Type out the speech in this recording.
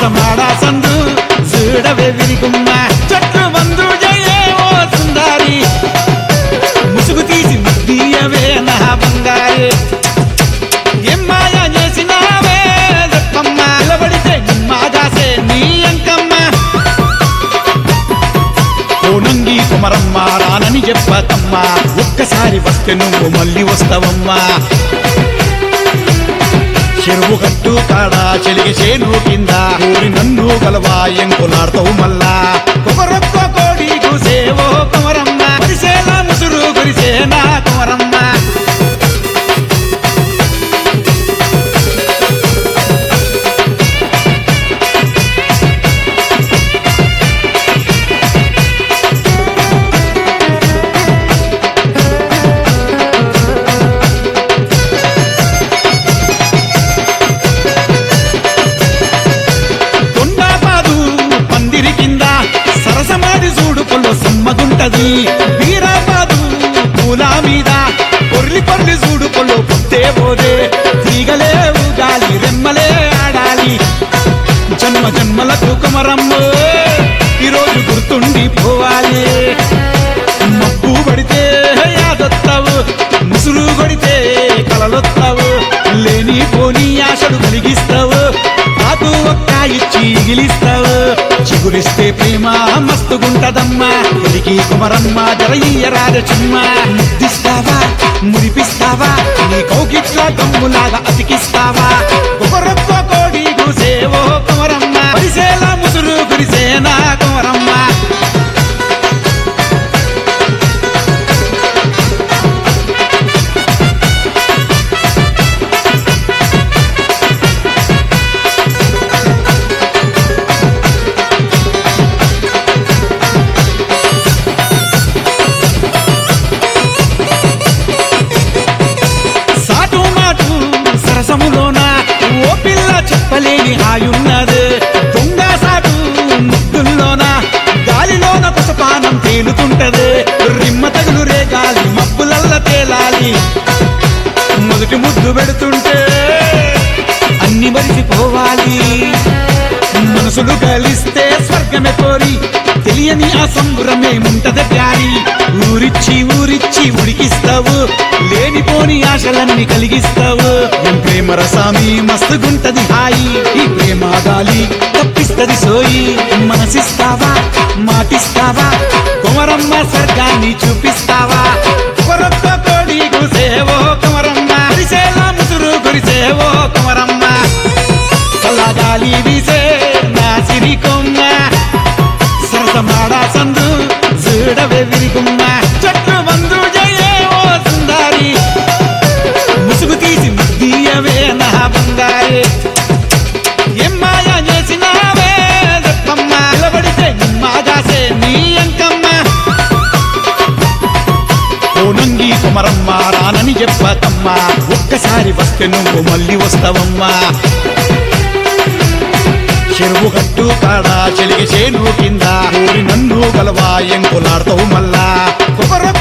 సరసమాడా సందు చూడవే విరిగుమ్మ చెట్లు బంధు జయే ఓ సుందారి ముసుగు తీసి ముద్దీయవే నా బంగారే ఏం మాయ చేసినావే చెప్పమ్మ నిలబడితే నిమ్మాదాసే నీ అంకమ్మ కోనంగి కుమరమ్మ రానని చెప్పతమ్మా ఒక్కసారి వస్తే నువ్వు మళ్ళీ వస్తావమ్మా చెరువు గట్టు కాడ చెలిగి చేను కింద ఊరి నన్ను గలవా ఎంకులాడతావు మల్లా కుమరొక్క కోడి కూసేవో కుమరమ్మ కురిసేలా ముసురు కురిసేనా కుమరమ్మ కొండాపాదు పందిరి కింద సరసమాడి చూడు పొల్లో సమ్మగుంటది వీరాపాదు పూల మీద పొర్లి పొర్లి చూడు పొల్లో పుట్టే పోదే తీగలే ఊగాలి రెమ్మలే ఆడాలి జన్మ జన్మలకు కుమరమ్మ ఈరోజు గుర్తుండి పోవాలి మబ్బు పడితే యాదొత్తావు ముసురు కొడితే కలలొత్తావు లేని పోని ఆశలు కలిగిస్తావు ఆకు ఒక్క ఇచ్చి గిలిస్తావు చిగురిస్తే ప్రేమ మస్తుగుంటదమ్మా ఎదిగి కుమరమ్మ జరయ్య రాజచుమ్మ ముద్దిస్తావా మురిపిస్తావా నీ కౌకిట్ల దమ్ములాగా అతికిస్తావా కుమరొక్క కోడి కూసేవో కుమరమ్మ పరిసేలా ముసురు కురిసేనా కుమరమ్మ సాటు మాటు సరసములోన ఓ పిల్ల చెప్పలేని హాయున్నది దొంగ సాటు ముద్దుల్లోన గాలిలోన పసపానం తేలుతుంటది రిమ్మ తగులు రేగాలి మబ్బులల్ల తేలాలి మొదటి ముద్దు పెడుతుంటే అన్ని మరిచిపోవాలి మనసులు కలిస్తే స్వర్గమే కోరి తెలియని ఆ సంబురమే ఉంటది ప్యారి ఊరిచ్చి ఊరిచ్చి ఉడికిస్తావు లేనిపోని ఆశలన్నీ కలిగిస్తావు ఎం ప్రేమ రసామి మస్తుగుంటది హాయి ఈ ప్రేమ గాలి తప్పిస్తది సోయి మనసిస్తావా మాటిస్తావా కుమరమ్మ స్వర్గాన్ని చూపిస్తావా కొరొక్క కోడి గుసేవో కుమరమ్మ కురిసేలా ముసురు కురిసేవో కుమరమ్మ చల్లగాలి వీసే నా సిరి కొమ్మ సరసమాడా సందు చూడవే విరిగుమ్మ చెట్లు బంధు జయే ఓ సుందారి ముసుగు తీసి ముద్దీయవే నా బంగారే ఏం మాయ చేసినావే చెప్పమ్మ నిలబడితే నిమ్మాదాసే నీ అంకమ్మ కోనంగి కుమరమ్మ రానని చెప్పతమ్మా ఒక్కసారి వస్తే నువ్వు మళ్ళీ వస్తావమ్మా చెరువు గట్టు కాడ చెలిగి చేను కింద ఊరి నన్ను గలవా ఎంకులాడతావు మల్లా కుమర